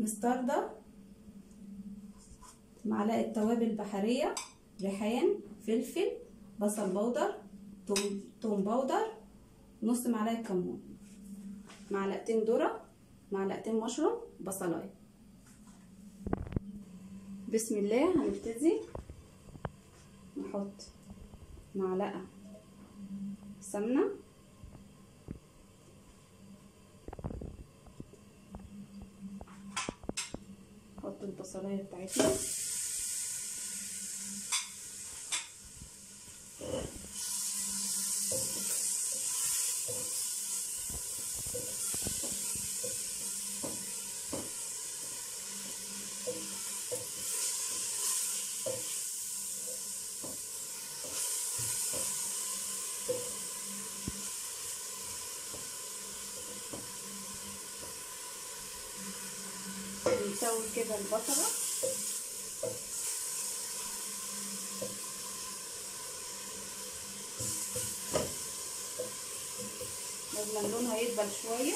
مستردة معلقة توابل بحرية ريحان فلفل بصل بودر توم توم بودر نص معلقة كمون معلقتين ذرة معلقتين مشروم بصلاية بسم الله هنبتدي نحط معلقة سمنة نحط البصلاية بتاعتنا نسوي كده البصلة لازم لونها يدبل شوية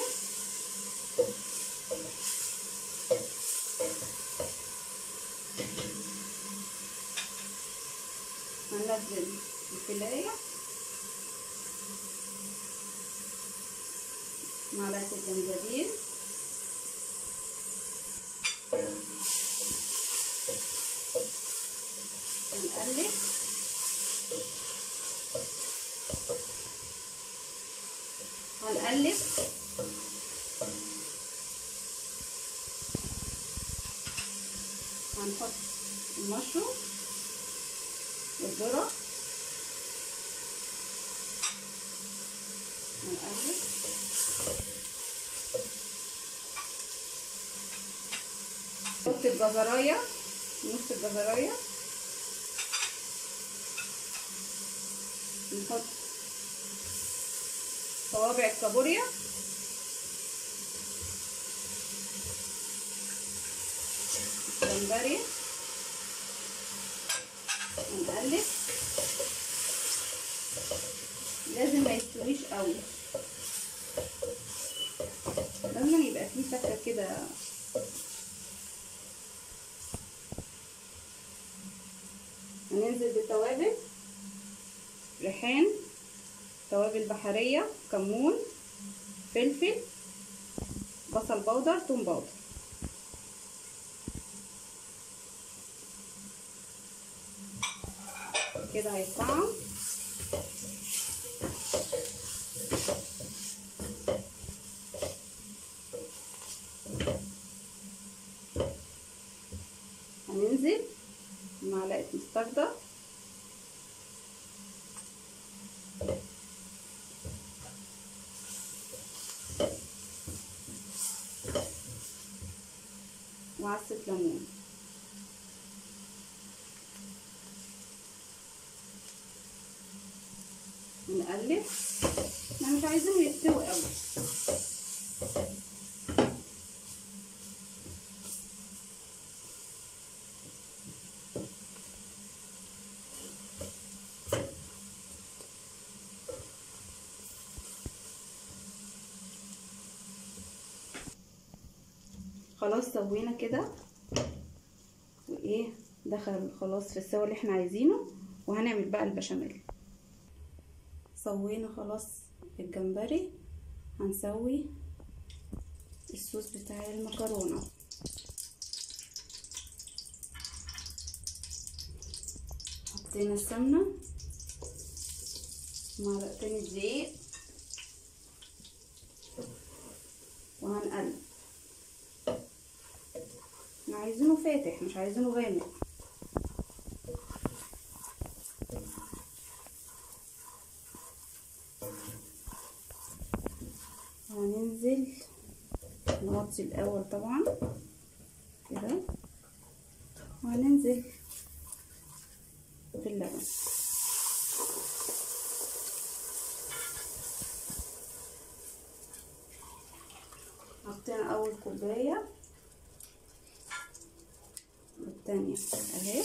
هننزل الفلاية معلقة الجنزبيل هنقلب هنقلب هنحط المشروم والذرة هنقلب نحط الجزراية نص الجزراية نحط صوابع الكابوريا جمبري ونقلب لازم ما يستويش قوي لازم يبقى فيه فكه كده هننزل بالتوابل ريحان توابل بحرية كمون فلفل بصل بودر توم بودر كده هيطعم هننزل معلقة مستردة وعصرة ليمون نقلب احنا مش عايزينه يستوي قوي خلاص سوينا كده وايه دخل خلاص في السوا اللي احنا عايزينه وهنعمل بقى البشاميل سوينا خلاص الجمبري هنسوي الصوص بتاع المكرونه حطينا السمنه معلقتين الدقيق وهنقلب احنا عايزينه فاتح مش عايزينه غامق هننزل نغطي الاول طبعا كده وهننزل في اللبن حطينا اول كوبايه والتانية اهي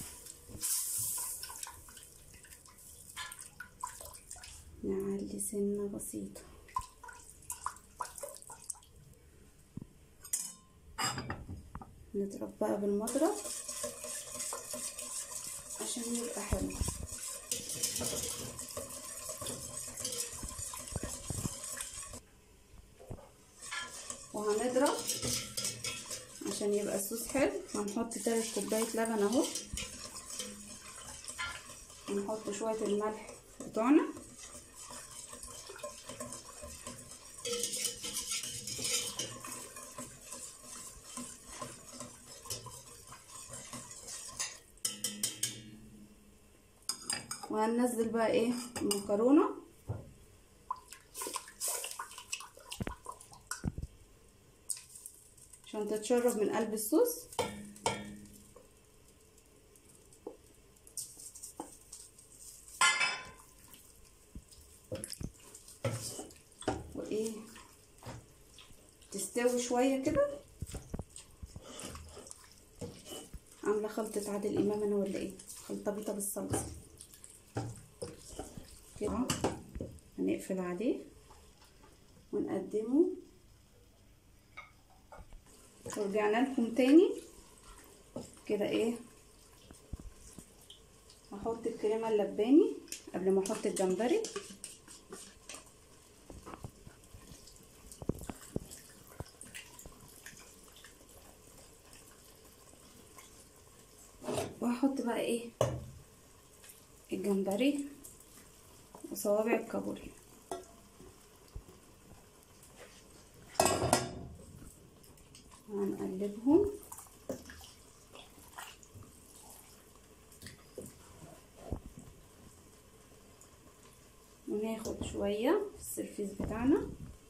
نعلي سنة بسيطة نضرب بقى بالمضرب عشان يبقى حلو وهنضرب عشان يبقى الصوص حلو هنحط تلات كوباية لبن اهو ونحط شوية الملح بتوعنا وهننزل بقى ايه المكرونه عشان تتشرب من قلب الصوص وايه تستوي شويه كده عامله خلطه عادل امام انا ولا ايه خلطه بيضه بالصلصه كده هنقفل عليه ونقدمه ورجعنا لكم تاني كده ايه هحط الكريمه اللباني قبل ما احط الجمبري وهحط بقى ايه الجمبري وصوابع الكابوري هنقلبهم وناخد شوية في السرفيس بتاعنا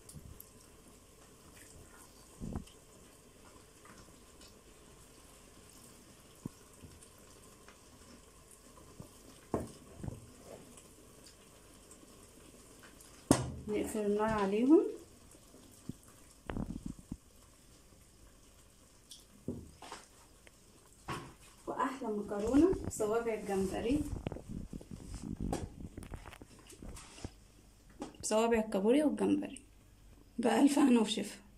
نقفل النار عليهم واحلى مكرونه بصوابع الجمبري بصوابع الكابوريا والجمبري بألف هنا وشفا